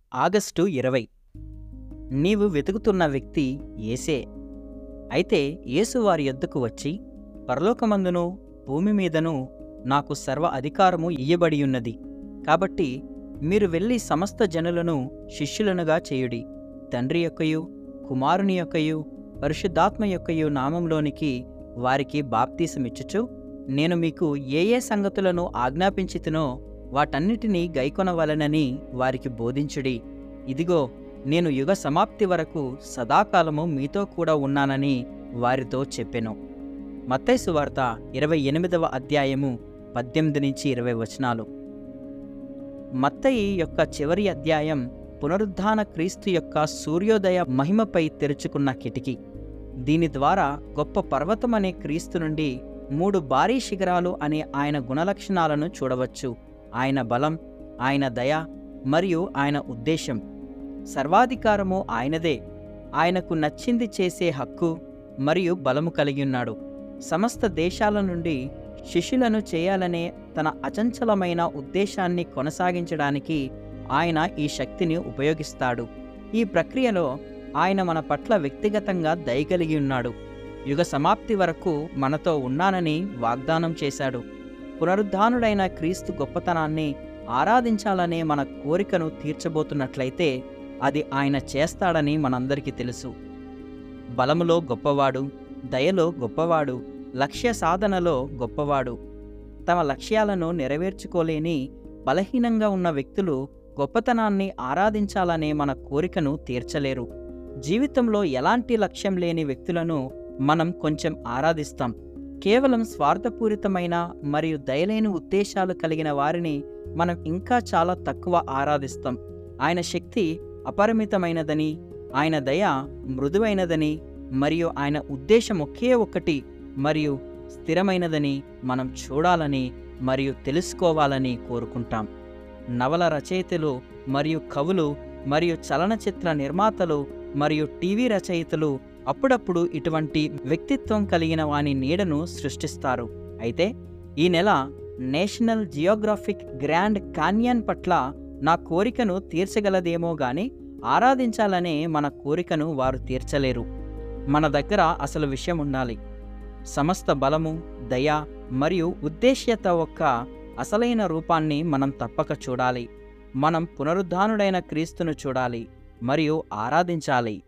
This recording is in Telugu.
ఆగస్టు ఇరవై నీవు వెతుకుతున్న వ్యక్తి యేసే అయితే యేసు వారి యొద్దకు వచ్చి పరలోకమందును భూమి మీదను నాకు సర్వ అధికారము ఇయ్యబడియున్నది కాబట్టి మీరు వెళ్ళి సమస్త జనులను శిష్యులనుగా చేయుడి తండ్రి యొక్కయు కుమారుని యొక్కయు పరిశుద్ధాత్మ యొక్కయు నామంలోనికి వారికి బాప్తీసమిచ్చుచు నేను మీకు ఏ ఏ సంగతులను ఆజ్ఞాపించితినో వాటన్నిటినీ గైకొనవలనని వారికి బోధించుడి ఇదిగో నేను యుగ సమాప్తి వరకు సదాకాలము మీతో కూడా ఉన్నానని వారితో చెప్పెను మత్తైసు వార్త ఇరవై ఎనిమిదవ అధ్యాయము పద్దెనిమిది నుంచి ఇరవై వచనాలు మత్తయి యొక్క చివరి అధ్యాయం పునరుద్ధాన క్రీస్తు యొక్క సూర్యోదయ మహిమపై తెరుచుకున్న కిటికీ దీని ద్వారా గొప్ప పర్వతం అనే క్రీస్తు నుండి మూడు భారీ శిఖరాలు అనే ఆయన గుణలక్షణాలను చూడవచ్చు ఆయన బలం ఆయన దయ మరియు ఆయన ఉద్దేశం సర్వాధికారము ఆయనదే ఆయనకు నచ్చింది చేసే హక్కు మరియు బలము కలిగి ఉన్నాడు సమస్త దేశాల నుండి శిష్యులను చేయాలనే తన అచంచలమైన ఉద్దేశాన్ని కొనసాగించడానికి ఆయన ఈ శక్తిని ఉపయోగిస్తాడు ఈ ప్రక్రియలో ఆయన మన పట్ల వ్యక్తిగతంగా దయగలిగి ఉన్నాడు యుగ సమాప్తి వరకు మనతో ఉన్నానని వాగ్దానం చేశాడు పునరుద్ధానుడైన క్రీస్తు గొప్పతనాన్ని ఆరాధించాలనే మన కోరికను తీర్చబోతున్నట్లయితే అది ఆయన చేస్తాడని మనందరికీ తెలుసు బలములో గొప్పవాడు దయలో గొప్పవాడు లక్ష్య సాధనలో గొప్పవాడు తమ లక్ష్యాలను నెరవేర్చుకోలేని బలహీనంగా ఉన్న వ్యక్తులు గొప్పతనాన్ని ఆరాధించాలనే మన కోరికను తీర్చలేరు జీవితంలో ఎలాంటి లక్ష్యం లేని వ్యక్తులను మనం కొంచెం ఆరాధిస్తాం కేవలం స్వార్థపూరితమైన మరియు దయలేని ఉద్దేశాలు కలిగిన వారిని మనం ఇంకా చాలా తక్కువ ఆరాధిస్తాం ఆయన శక్తి అపరిమితమైనదని ఆయన దయ మృదువైనదని మరియు ఆయన ఉద్దేశం ఒకే ఒక్కటి మరియు స్థిరమైనదని మనం చూడాలని మరియు తెలుసుకోవాలని కోరుకుంటాం నవల రచయితలు మరియు కవులు మరియు చలనచిత్ర నిర్మాతలు మరియు టీవీ రచయితలు అప్పుడప్పుడు ఇటువంటి వ్యక్తిత్వం కలిగిన వాని నీడను సృష్టిస్తారు అయితే ఈ నెల నేషనల్ జియోగ్రాఫిక్ గ్రాండ్ కాన్యన్ పట్ల నా కోరికను తీర్చగలదేమో గాని ఆరాధించాలనే మన కోరికను వారు తీర్చలేరు మన దగ్గర అసలు విషయం ఉండాలి సమస్త బలము దయ మరియు ఉద్దేశ్యత యొక్క అసలైన రూపాన్ని మనం తప్పక చూడాలి మనం పునరుద్ధానుడైన క్రీస్తును చూడాలి మరియు ఆరాధించాలి